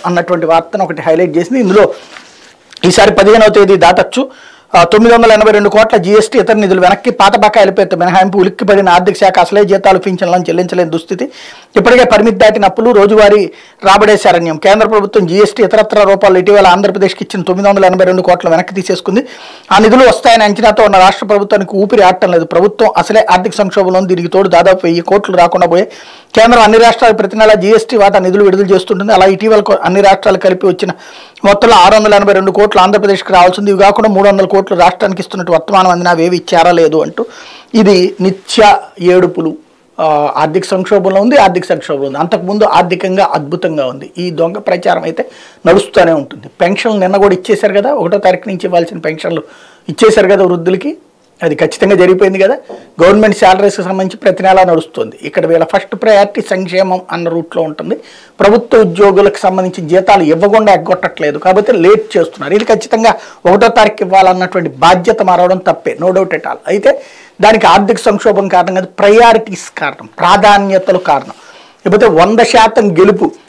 అన్నటువంటి వార్తను ఒకటి హైలైట్ చేసింది ఇందులో ఈసారి పదిహేనవ తేదీ దాటచ్చు ఆ, తొమ్మిది వందల ఎనభై రెండు కోట్ల జీఎస్టీ ఇతర నిధులు వెనక్కి పాత బకాయిలపై మినహాయింపు ఉలిక్కిపడిన ఆర్థిక శాఖ అసలే జీతాలు పింఛన్లను చెల్లించలేని దుస్థితి ఇప్పటికే పరిమితి దాటిన అప్పులు రోజువారీ రాబడే శరణ్యం కేంద్ర ప్రభుత్వం జీఎస్టీ ఇతరత్ర రూపాయలు ఇటీవల ఆంధ్రప్రదేశ్కి ఇచ్చిన తొమ్మిది వందల ఎనభై రెండు కోట్ల వెనక్కి తీసేసుకుంది ఆ నిధులు వస్తాయని అంచనాతో ఉన్న రాష్ట్ర ప్రభుత్వానికి ఊపిరి ఆడటం లేదు ప్రభుత్వం అసలే ఆర్థిక సంక్షోభంలో ఉంది. దీనికి తోడు దాదాపు వెయ్యి కోట్లు రాకుండా పోయే కేంద్రం అన్ని రాష్ట్రాలు ప్రతి నెల జీఎస్టీ వాటా నిధులు విడుదల చేస్తుంటుంది అలా ఇటీవల కొ- అన్ని రాష్ట్రాలు కలిపి వచ్చిన మొత్తంలో ఆరు వందల ఎనభై రెండు కోట్లు ఆంధ్రప్రదేశ్కి రావాల్సింది ఇవి కాకుండా మూడు వందల కోట్లు రాష్ట్రానికి ఇస్తున్నట్టు వర్తమానం అందినా అవేవి చేరలేదు అంటూ ఇది నిత్య ఏడుపులు ఆ, ఆర్థిక సంక్షోభంలో ఉంది ఆర్థిక సంక్షోభంలో ఉంది అంతకుముందు ఆర్థికంగా అద్భుతంగా ఉంది ఈ దొంగ ప్రచారం అయితే నడుస్తూనే ఉంటుంది పెన్షన్లు నిన్న కూడా ఇచ్చేశారు కదా ఒకటో తారీఖు నుంచి ఇవ్వాల్సిన పెన్షన్లు ఇచ్చేశారు కదా వృద్ధులకి అది ఖచ్చితంగా జరిగిపోయింది కదా గవర్నమెంట్ శాలరీస్కి సంబంధించి ప్రతి నెలా నడుస్తుంది ఇక్కడ వీళ్ళ ఫస్ట్ ప్రయారిటీ సంక్షేమం అన్న రూట్లో ఉంటుంది ప్రభుత్వ ఉద్యోగులకు సంబంధించి జీతాలు ఇవ్వకుండా ఎగ్గొట్టట్లేదు కాబట్టి లేట్ చేస్తున్నారు ఇది ఖచ్చితంగా ఒకటో తారీఖు ఇవ్వాలన్నటువంటి బాధ్యత మారవడం తప్పే నో డౌట్ ఎట్ ఆల్ అయితే దానికి ఆర్థిక సంక్షోభం కారణం కాదు ప్రయారిటీస్ కారణం ప్రాధాన్యతలు కారణం లేకపోతే వంద శాతం గెలుపు